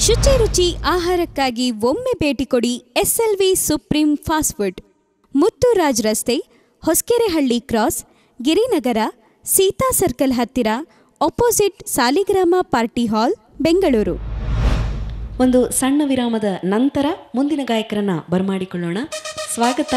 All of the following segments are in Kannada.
ಶುಚಿ ರುಚಿ ಆಹಾರಕ್ಕಾಗಿ ಒಮ್ಮೆ ಭೇಟಿ ಕೊಡಿ SLV supreme fast food Muthuraj ರಸ್ತೆ ಹೊಸಕೆರೆಹಳ್ಳಿ ಕ್ರಾಸ್ ಗಿರಿನಗರ ಸೀತಾ ಸರ್ಕಲ್ ಹತ್ತಿರ opposite Saligrama party hall Bengaluru ಒಂದು ಸಣ್ಣ ವಿರಾಮದ ನಂತರ ಮುಂದಿನ ಗಾಯಕರನ್ನ ಬರಮಾಡಿಕೊಳ್ಳೋಣ ಸ್ವಾಗತ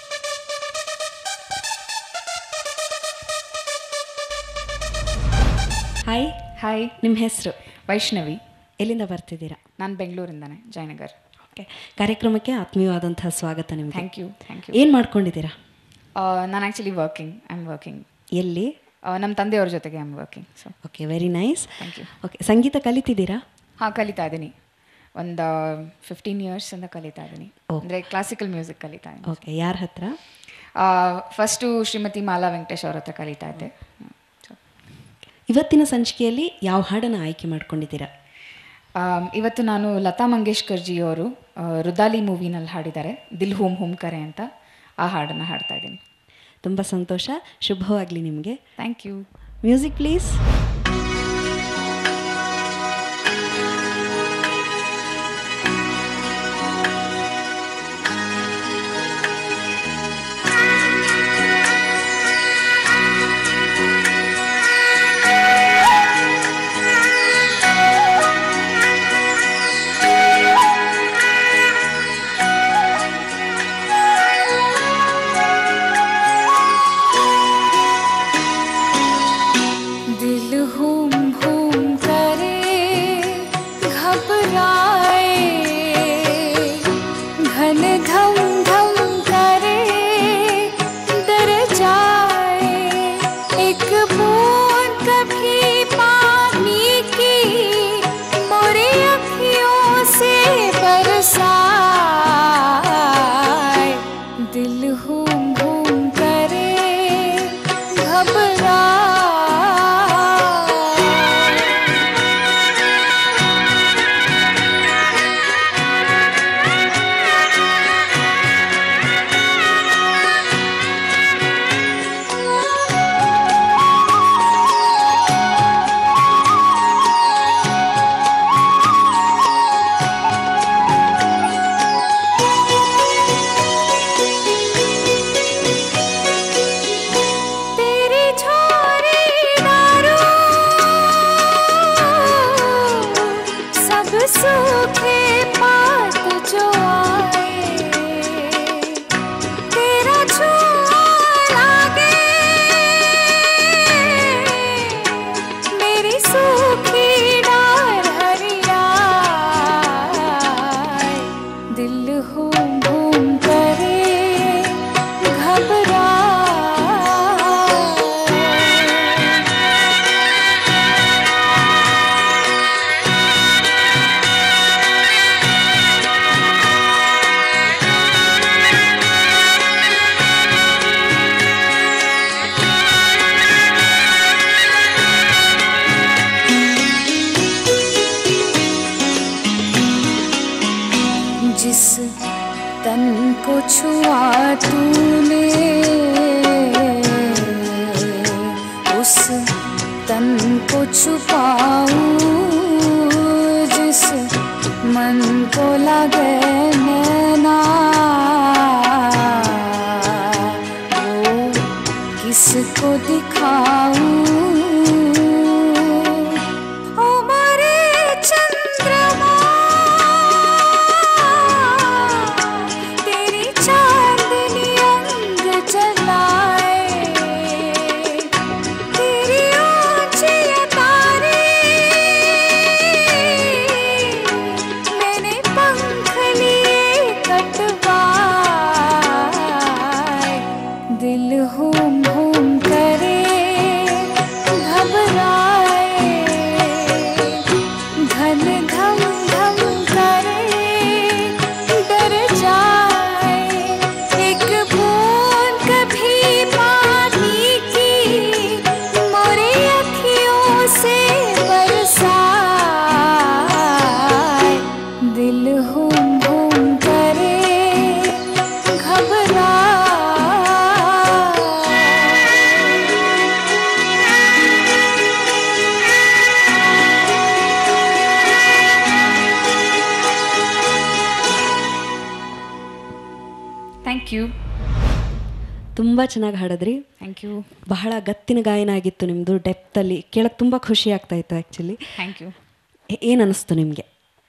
ಹಾಯ್ ಹಾಯ್ ನಿಮ್ಮ ಹೆಸರು ವೈಷ್ಣವಿ ಎಲ್ಲಿಂದ ಬರ್ತಿದ್ದೀರಾ ನಾನು ಬೆಂಗಳೂರಿಂದಾನೆ ಜಯನಗರ್ ಓಕೆ ಕಾರ್ಯಕ್ರಮಕ್ಕೆ ಆತ್ಮೀಯವಾದಂತಹ ಸ್ವಾಗತ ನಿಮಗೆ ಥ್ಯಾಂಕ್ ಯು ಥ್ಯಾಂಕ್ ಯು ಏನು ಮಾಡ್ಕೊಂಡಿದ್ದೀರಾ ನಾನು actually working I am working ಎಲ್ಲಿ ನಮ್ಮ ತಂದೆಯವ್ರ ಜೊತೆಗೆ I am working so okay very nice Thank you. Okay ಸಂಗೀತ ಕಲಿತಿದ್ದೀರಾ ಹಾಂ ಕಲಿತಾ ಇದ್ದೀನಿ ಒಂದು ಫಿಫ್ಟೀನ್ ಇಯರ್ಸಿಂದ ಕಲಿತಾ ಇದ್ದೀನಿ ಅಂದರೆ ಕ್ಲಾಸಿಕಲ್ ಮ್ಯೂಸಿಕ್ ಕಲಿತಾ ಇದ್ದೀನಿ ಓಕೆ ಯಾರ ಹತ್ರ ಫಸ್ಟು ಶ್ರೀಮತಿ ಮಾಲಾ ವೆಂಕಟೇಶ್ ಅವ್ರ ಹತ್ರ ಕಲಿತಾ ಇದ್ದೆ ಸೊ ಇವತ್ತಿನ ಸಂಚಿಕೆಯಲ್ಲಿ ಯಾವ ಹಾಡನ್ನು ಆಯ್ಕೆ ಮಾಡ್ಕೊಂಡಿದ್ದೀರಾ ಆಮ್, ಇವತ್ತು ನಾನು ಲತಾ ಮಂಗೇಶ್ಕರ್ ಜಿ ಅವರು ಆ, ರುದಾಲಿ ಮೂವಿನಲ್ಲಿ ಹಾಡಿದ್ದಾರೆ ದಿಲ್ ಹೂಮ್ ಹೂಮ್ ಕರೆ ಅಂತ ಆ ಹಾಡನ್ನು ಹಾಡ್ತಾ ಇದ್ದೀನಿ ತುಂಬ ಸಂತೋಷ ಶುಭವಾಗಲಿ ನಿಮಗೆ ಥ್ಯಾಂಕ್ ಯು ಮ್ಯೂಸಿಕ್ ಪ್ಲೀಸ್ दिल हुम हुम करे घबराए घन धम धम करे डर जाए एक बूंद कभी पानी की मोरे अखियों से बरसाए दिल हुम हुम करे घबराए तेरी छोरी दारू सब सूखे पात जो आए तेरा छुआ लागे मेरी सूखी डार हरियाए दिल हुम हुम करे घबराए जिस तन को छुआ तूने उस तन को छुपाऊं जिस मन को लगे नैना वो किसको दिखाऊं ओ मोरे चंद्रमा तेरी चांदनी अंग जलाए तेरी ऊंची तारे मैंने पंख लिए कटवाए दिल हुम हुम करे ಥ್ಯಾಂಕ್ ಯು ತುಂಬ ಚೆನ್ನಾಗಿ ಹಾಡಿದ್ರಿ ಥ್ಯಾಂಕ್ ಯು ಬಹಳ ಗತ್ತಿನ ಗಾಯನ ಆಗಿತ್ತು ನಿಮ್ಮದು ಡೆಪ್ತಲ್ಲಿ ಕೇಳಕ್ಕೆ ತುಂಬ ಖುಷಿ ಆಗ್ತಾ ಇತ್ತು ಆ್ಯಕ್ಚುಲಿ ಥ್ಯಾಂಕ್ ಯು ಏನು ಅನ್ನಿಸ್ತು ನಿಮಗೆ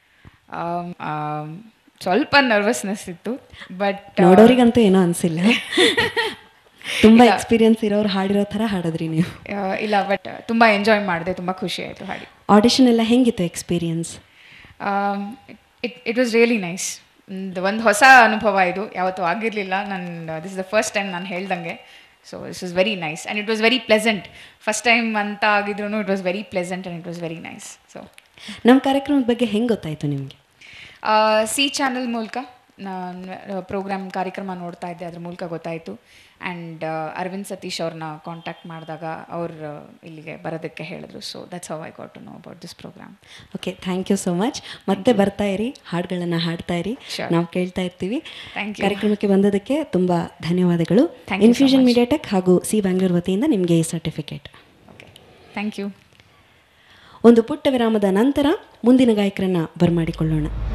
ಸ್ವಲ್ಪ ನರ್ವಸ್ನೆಸ್ ಇತ್ತು ಬಟ್ ನೋಡೋರಿಗಂತೂ ಏನೋ ಅನಿಸಿಲ್ಲ ತುಂಬ ಎಕ್ಸ್ಪೀರಿಯನ್ಸ್ ಇರೋರು ಹಾಡಿರೋ ಥರ ಹಾಡಿದ್ರಿ ನೀವು ಇಲ್ಲ ಬಟ್ ತುಂಬ ಎಂಜಾಯ್ ಮಾಡಿದೆ ತುಂಬ ಖುಷಿ ಆಯಿತು ಹಾಡಿ ಆಡಿಷನ್ ಎಲ್ಲ ಹೆಂಗಿತ್ತು experience it it was really nice ಒಂದು ಹೊಸ ಅನುಭವ ಇದು ಯಾವತ್ತೂ ಆಗಿರಲಿಲ್ಲ ನನ್ನ this is the first time ನಾನು ಹೇಳ್ದಂಗೆ so this is very nice and it was very pleasant first time ಅಂತ ಆಗಿದ್ರು it was very pleasant and it was very nice so ನಮ್ಮ ಕಾರ್ಯಕ್ರಮದ ಬಗ್ಗೆ ಹೆಂಗೆ ಗೊತ್ತಾಯಿತು ನಿಮಗೆ ಸಿ ಚಾನಲ್ ಮೂಲಕ ನಾನು ಪ್ರೋಗ್ರಾಮ್ ಕಾರ್ಯಕ್ರಮ ನೋಡ್ತಾ ಇದ್ದೆ ಅದ್ರ ಮೂಲಕ ಗೊತ್ತಾಯಿತು ಆ್ಯಂಡ್ ಅರವಿಂದ್ ಸತೀಶ್ ಅವ್ರನ್ನ ಕಾಂಟ್ಯಾಕ್ಟ್ ಮಾಡಿದಾಗ ಅವ್ರು ಇಲ್ಲಿಗೆ ಬರೋದಕ್ಕೆ ಹೇಳಿದ್ರು so that's how I got to know about this program okay thank you so much ಮತ್ತೆ ಬರ್ತಾ ಇರಿ ಹಾಡುಗಳನ್ನು ಹಾಡ್ತಾ ಇರಿ Sure. ನಾವು ಕೇಳ್ತಾ ಇರ್ತೀವಿ Thank you. ಕಾರ್ಯಕ್ರಮಕ್ಕೆ ಬಂದದಕ್ಕೆ ತುಂಬ ಧನ್ಯವಾದಗಳು Thank you so ಇನ್ಫ್ಯೂಷನ್ much. ಮೀಡಿಯಾಟೆಕ್ ಹಾಗೂ ಸಿ ಬ್ಯಾಂಗ್ಳೂರ್ ವತಿಯಿಂದ ನಿಮಗೆ ಈ ಸರ್ಟಿಫಿಕೇಟ್ ಓಕೆ ಥ್ಯಾಂಕ್ ಯು ಒಂದು ಪುಟ್ಟ ವಿರಾಮದ ನಂತರ ಮುಂದಿನ ಗಾಯಕರನ್ನ ಬರಮಾಡಿಕೊಳ್ಳೋಣ